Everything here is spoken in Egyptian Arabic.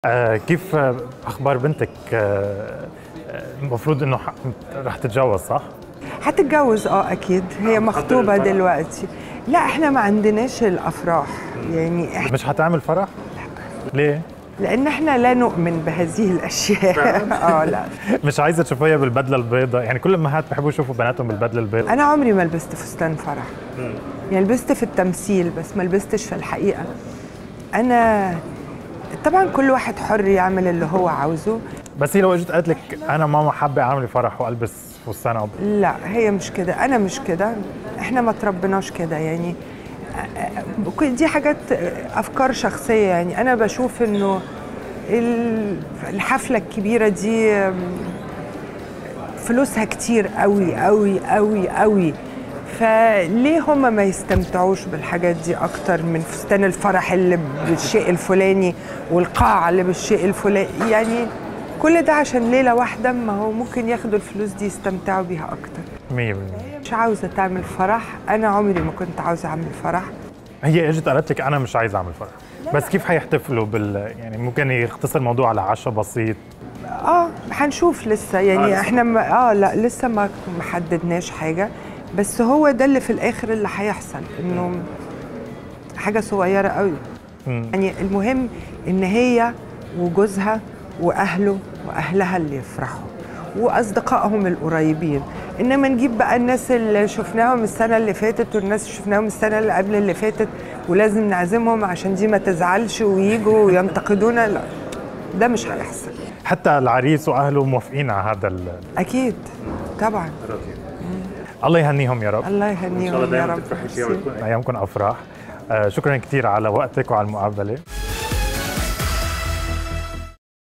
آه كيف آه، اخبار بنتك آه آه، المفروض انه ح- رح تتجوز صح هتتجوز اه اكيد هي مخطوبه الفرح؟ دلوقتي لا احنا ما عندناش الافراح يعني إح... مش حتعمل فرح ليه لان احنا لا نؤمن بهذه الاشياء اه لا مش عايزه تشوفيها بالبدله البيضاء يعني كل الامهات بيحبوا يشوفوا بناتهم بالبدله البيضاء انا عمري ما لبست فستان فرح يعني لبست في التمثيل بس ما لبستش في الحقيقه انا طبعا كل واحد حر يعمل اللي هو عاوزه بس هي لو اجت قالت لك انا ماما حابه اعمل فرح والبس فستان أو لا هي مش كده انا مش كده احنا ما تربناش كده يعني كل دي حاجات افكار شخصيه يعني انا بشوف انه ال- الحفله الكبيره دي فلوسها كتير قوي قوي قوي قوي فليه هما ما يستمتعوش بالحاجات دي اكتر من فستان الفرح اللي بالشيء الفلاني والقاعه اللي بالشيء الفلاني يعني كل ده عشان ليله واحده ما هو ممكن ياخدوا الفلوس دي يستمتعوا بيها اكتر 100% مش عاوزه تعمل فرح انا عمري ما كنت عاوزه اعمل فرح هي اجت قالت لك انا مش عايزه اعمل فرح بس كيف حيحتفلوا بال يعني ممكن يختصر الموضوع على عشاء بسيط اه هنشوف لسه يعني احنا ما اه لا لسه ما ما حددناش حاجه بس هو ده اللي في الاخر اللي هيحصل انه حاجه صغيره قوي مم. يعني المهم ان هي وجوزها واهله واهلها اللي يفرحوا واصدقائهم القريبين انما نجيب بقى الناس اللي شفناهم السنه اللي فاتت والناس اللي شفناهم السنه اللي قبل اللي فاتت ولازم نعزمهم عشان دي ما تزعلش ويجوا وينتقدونا لا ده مش هيحصل حتى العريس واهله موافقين على هذا ال... اكيد طبعا الله يهنيهم يا رب الله يهنيهم يا رب ايامكم افراح آه شكرا كثير على وقتك وعلى المقابله